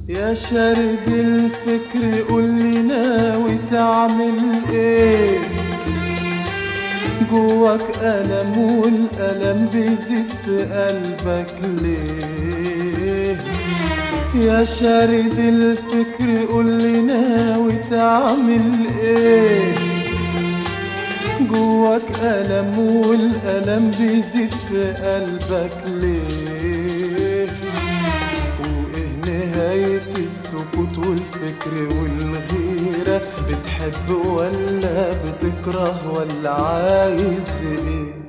يا شارد الفكر قولي ناوي تعمل ايه جواك ألم والألم بيزيد في قلبك ليه يا شارد الفكر قولي ناوي تعمل ايه جواك ألم والألم بيزيد في قلبك ليه وإيه نهاية السكوت والفكر والغيرة بتحب ولا بتكره ولا عايز ايه